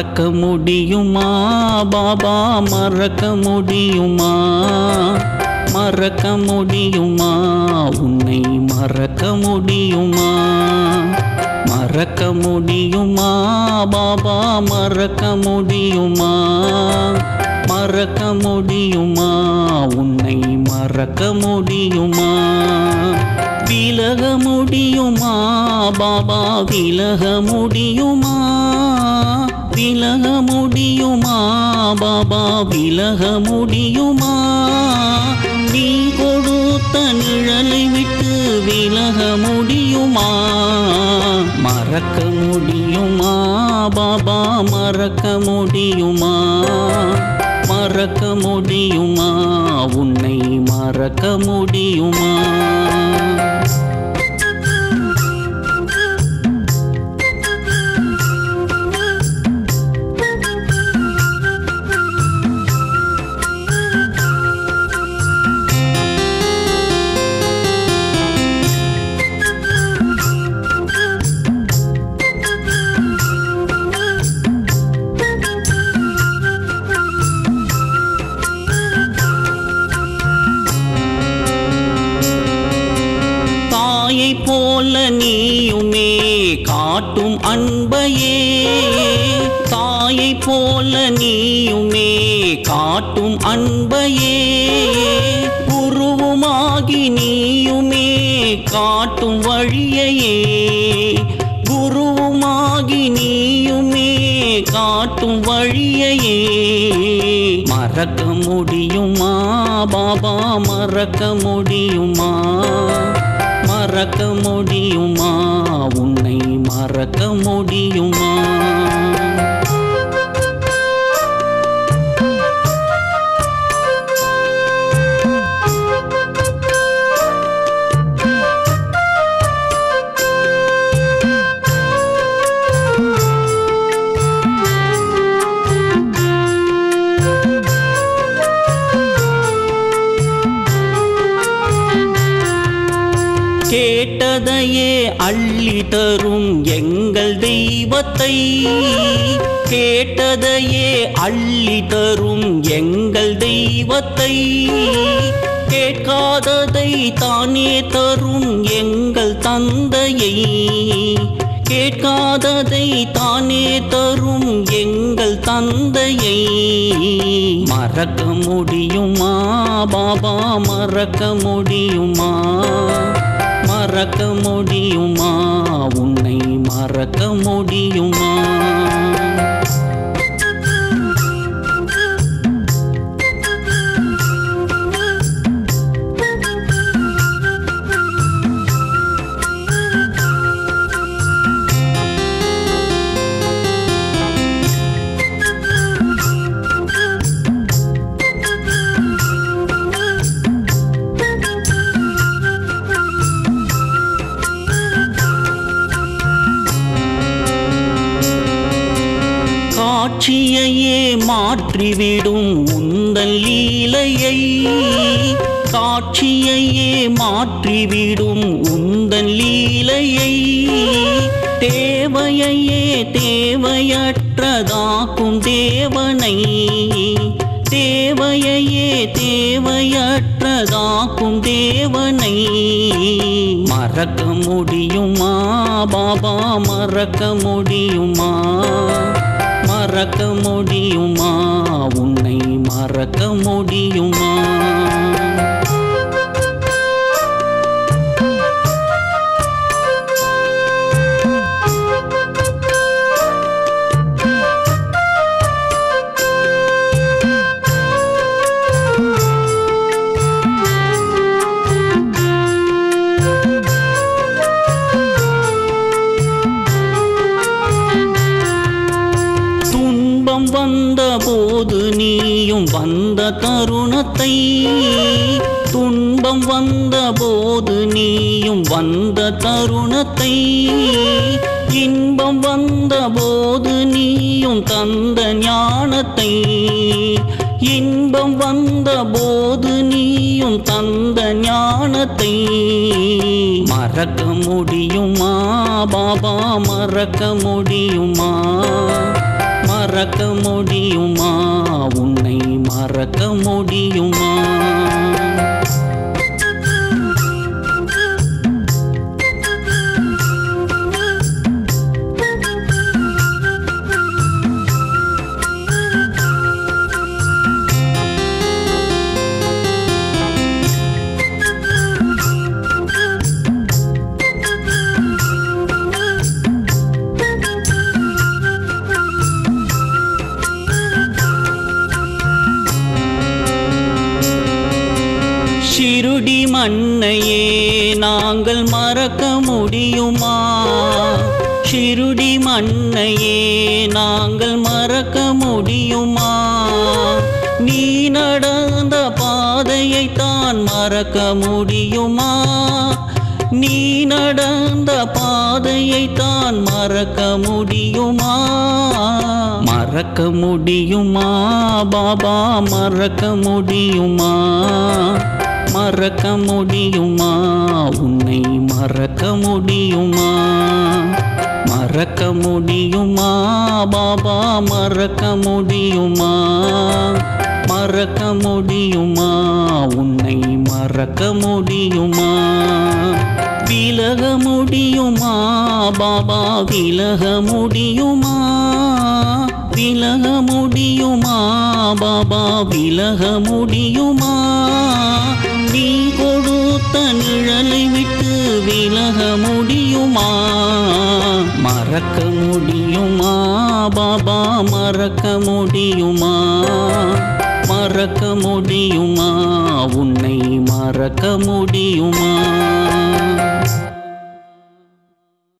மறக்க முடியுமா பாபா மறக்க முடியுமா மறக்க முடியுமா உன்னை மறக்க முடியுமா மறக்க முடியுமா பாபா மறக்க முடியுமா மறக்க முடியுமா உன்னை மறக்க முடியுமா விலக முடியுமா பாபா விலக முடியுமா விலக முடியுமா பாபா விலக முடியுமா நீ கொடுத்த நிழலை விட்டு விலக முடியுமா மறக்க முடியுமா பாபா மறக்க முடியுமா மறக்க முடியுமா உன்னை மறக்க முடியுமா தாயை போல நீயுமே காட்டும் அன்பையே தாயை போல நீயுமே காட்டும் அன்பையே குருவுமாகி நீயுமே காட்டும் வழியையே குருவுமாகி நீயுமே காட்டும் வழியையே மறக்க முடியுமா பாபா மறக்க முடியுமா மறக்க முடியுமா உன்னை மறக்க முடியுமா கேட்டதையே அள்ளி தரும் எங்கள் தெய்வத்தை கேட்டதையே அள்ளி தரும் எங்கள் தெய்வத்தை கேட்காததை தானே தரும் எங்கள் தந்தையை கேட்காததை தானே தரும் எங்கள் தந்தையை மறக்க முடியுமா பாபா மறக்க முடியுமா மறக்க முடியுமா உன்னை மறக்க முடியுமா காட்சியையே மாற்றிவிடும் உந்தன் லீலையை காட்சியையே மாற்றிவிடும் உந்தன் லீலையை தேவையையே தேவையற்றதாக்கும் தேவனை தேவையையே தேவையற்றதாக்கும் தேவனை மறக்க முடியுமா பாபா மறக்க முடியுமா மறக்க முடியுமா உன்னை மறக்க முடியுமா துன்பம் வந்த போது நீயும் வந்த தருணத்தை துன்பம் வந்த போது நீயும் வந்த தருணத்தை இன்பம் வந்த போது நீயும் தந்த ஞானத்தை இன்பம் வந்த போது நீயும் தந்த ஞானத்தை மறக்க முடியுமா பாபா மறக்க முடியுமா மறக்க மறக்க முடியுமா உன்னை மறக்க முடியுமா ஷிருடி மண்ணையே நாங்கள் மறக்க முடியுமா ஷிருடி மண்ணையே நாங்கள் மறக்க முடியுமா நீ நடந்த பாதையை தான் மறக்க முடியுமா நீ நடந்த பாதையை தான் மறக்க முடியுமா மறக்க முடியுமா பாபா மறக்க முடியுமா மறக்க முடியுமா உன்னை மறக்க முடியுமா மறக்க முடியுமா பாபா மறக்க முடியுமா மறக்க முடியுமா உன்னை மறக்க முடியுமா விலக முடியுமா பாபா விலக முடியுமா விலக முடியுமா பாபா விலக முடியுமா நீ கொடுத்த நிழலை விட்டு விலக முடியுமா மறக்க முடியுமா பாபா மறக்க முடியுமா மறக்க முடியுமா உன்னை மறக்க முடியுமா